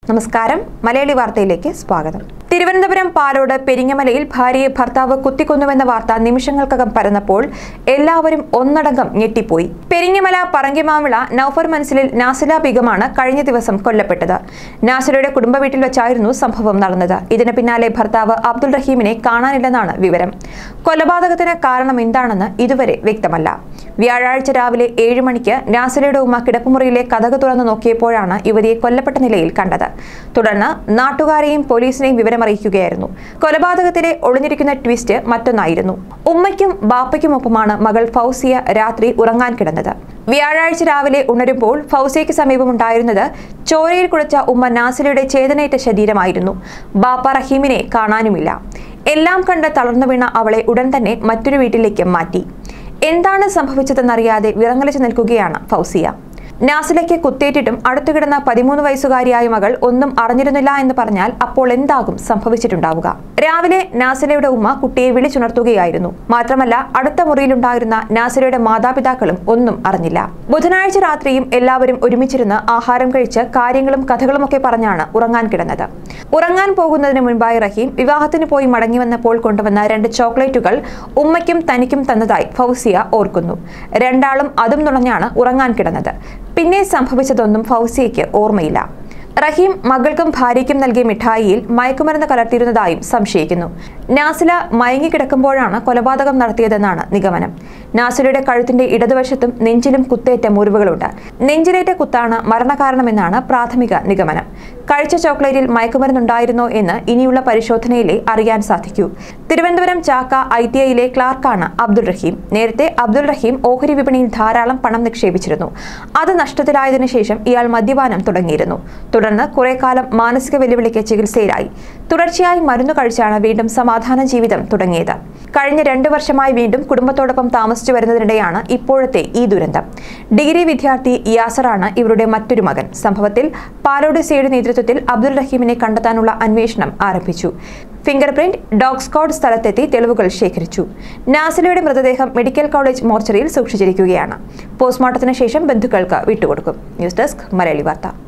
നമസ്കാരം മലയാളി വാർത്തയിലേക്ക് സ്വാഗതം തിരുവനന്തപുരം പാലോട് പെരിങ്ങമലയിൽ ഭാര്യയെ ഭർത്താവ് കുത്തിക്കൊന്നുവെന്ന വാർത്ത നിമിഷങ്ങൾക്കകം പരന്നപ്പോൾ എല്ലാവരും ഒന്നടങ്കം ഞെട്ടിപ്പോയി പെരിങ്ങമല പറങ്കിമാവിള നൌഫർ മൻസിലിൽ നാസില ബീഗമാണ് കഴിഞ്ഞ ദിവസം കൊല്ലപ്പെട്ടത് നാസിലയുടെ കുടുംബ വീട്ടിൽ വെച്ചായിരുന്നു സംഭവം നടന്നത് ഇതിന് പിന്നാലെ ഭർത്താവ് അബ്ദുൾ റഹീമിനെ കാണാനില്ലെന്നാണ് വിവരം കൊലപാതകത്തിന് കാരണം എന്താണെന്ന് ഇതുവരെ വ്യക്തമല്ല വ്യാഴാഴ്ച രാവിലെ ഏഴ് മണിക്ക് നാസിലയുടെ ഉമ്മ കിടപ്പുമുറിയിലെ കഥക് തുറന്നു നോക്കിയപ്പോഴാണ് യുവതിയെ കൊല്ലപ്പെട്ട നിലയിൽ കണ്ടത് തുടർന്ന് നാട്ടുകാരെയും പോലീസിനെയും വിവരമറിയിക്കുകയായിരുന്നു കൊലപാതകത്തിലെ ഒളിഞ്ഞിരിക്കുന്ന ട്വിസ്റ്റ് മറ്റൊന്നായിരുന്നു ഉമ്മയ്ക്കും ബാപ്പയ്ക്കുമൊപ്പമാണ് മകൾ ഫൗസിയ രാത്രി ഉറങ്ങാൻ കിടന്നത് വ്യാഴാഴ്ച രാവിലെ ഉണരുമ്പോൾ ഫൗസിയയ്ക്ക് സമീപമുണ്ടായിരുന്നത് ചോരയിൽ കുളിച്ച ഉമ്മ നാസിലയുടെ ചേതനയേറ്റ ശരീരമായിരുന്നു ബാപ്പ റഹീമിനെ കാണാനുമില്ല എല്ലാം കണ്ട് തളർന്നു വീണ അവളെ ഉടൻ തന്നെ മറ്റൊരു വീട്ടിലേക്ക് മാറ്റി എന്താണ് സംഭവിച്ചതെന്നറിയാതെ വിറങ്ങലിച്ചു നിൽക്കുകയാണ് ഫൗസിയ നാസിലയ്ക്ക് കുത്തേറ്റിട്ടും അടുത്തു കിടന്ന പതിമൂന്ന് വയസ്സുകാരിയായ മകൾ ഒന്നും അറിഞ്ഞിരുന്നില്ല എന്ന് പറഞ്ഞാൽ അപ്പോൾ എന്താകും സംഭവിച്ചിട്ടുണ്ടാവുക രാവിലെ നാസിലയുടെ ഉമ്മ കുട്ടിയെ വിളിച്ചുണർത്തുകയായിരുന്നു മാത്രമല്ല അടുത്ത മുറിയിലുണ്ടായിരുന്ന നാസിലയുടെ മാതാപിതാക്കളും ഒന്നും അറിഞ്ഞില്ല ബുധനാഴ്ച രാത്രിയും എല്ലാവരും ഒരുമിച്ചിരുന്ന് ആഹാരം കഴിച്ച് കാര്യങ്ങളും കഥകളുമൊക്കെ പറഞ്ഞാണ് ഉറങ്ങാൻ കിടന്നത് ഉറങ്ങാൻ പോകുന്നതിന് മുൻപായി റഹീം വിവാഹത്തിന് പോയി മടങ്ങി വന്നപ്പോൾ കൊണ്ടുവന്ന രണ്ട് ചോക്ലേറ്റുകൾ ഉമ്മയ്ക്കും തനിക്കും തന്നതായി ഫൗസിയ ഓർക്കുന്നു രണ്ടാളും അതും നുണഞ്ഞാണ് ഉറങ്ങാൻ കിടന്നത് പിന്നെ സംഭവിച്ചതൊന്നും ഫൗസിയയ്ക്ക് ഓർമ്മയില്ല റഹീം മകൾക്കും ഭാര്യയ്ക്കും നൽകിയ മിഠായിയിൽ മയക്കുമരുന്ന് കലർത്തിയിരുന്നതായും സംശയിക്കുന്നു നാസില മയങ്ങിക്കിടക്കുമ്പോഴാണ് കൊലപാതകം നടത്തിയതെന്നാണ് നിഗമനം നാസിലയുടെ കഴുത്തിന്റെ ഇടതുവശത്തും നെഞ്ചിലും കുത്തേറ്റ മുറിവുകളുണ്ട് നെഞ്ചിലേറ്റ കുത്താണ് മരണകാരണമെന്നാണ് പ്രാഥമിക നിഗമനം കഴിച്ച ചോക്ലേറ്റിൽ മയക്കുമരുന്നുണ്ടായിരുന്നോ എന്ന് ഇനിയുള്ള പരിശോധനയിലെ അറിയാൻ സാധിക്കൂ തിരുവനന്തപുരം ചാക്ക ഐ ടി ഐയിലെ ക്ലാർക്കാണ് അബ്ദുൾ റഹീം നേരത്തെ അബ്ദുൾ റഹീം ഓഹരി വിപണിയിൽ ധാരാളം പണം നിക്ഷേപിച്ചിരുന്നു അത് നഷ്ടത്തിലായതിനു ശേഷം ഇയാൾ മദ്യപാനം തുടങ്ങിയിരുന്നു തുടർന്ന് കുറെ കാലം മാനസിക വെല്ലുവിളിക്ക് ചികിത്സയിലായി തുടർച്ചയായി മരുന്ന് കഴിച്ചാണ് വീണ്ടും സമാധാന ജീവിതം തുടങ്ങിയത് കഴിഞ്ഞ രണ്ടു വർഷമായി വീണ്ടും കുടുംബത്തോടൊപ്പം താമസിച്ചു വരുന്നതിനിടെയാണ് ഇപ്പോഴത്തെ ഈ ദുരന്തം ഡിഗ്രി വിദ്യാർത്ഥി യാസറാണ് ഇവരുടെ മറ്റൊരു മകൻ സംഭവത്തിൽ പാലോട് സിയുടെ നേതൃത്വത്തിൽ അബ്ദുൾ റഹീമിനെ കണ്ടെത്താനുള്ള അന്വേഷണം ആരംഭിച്ചു ഫിംഗർ പ്രിന്റ് ഡോഗ് സ്ക്വാഡ് സ്ഥലത്തെത്തി തെളിവുകൾ ശേഖരിച്ചു നാസിലയുടെ മൃതദേഹം മെഡിക്കൽ കോളേജ് മോർച്ചറിയിൽ സൂക്ഷിച്ചിരിക്കുകയാണ് പോസ്റ്റ്മോർട്ടത്തിന് ശേഷം ബന്ധുക്കൾക്ക് വിട്ടുകൊടുക്കും ന്യൂസ് ഡെസ്ക് മലയാളി വാർത്ത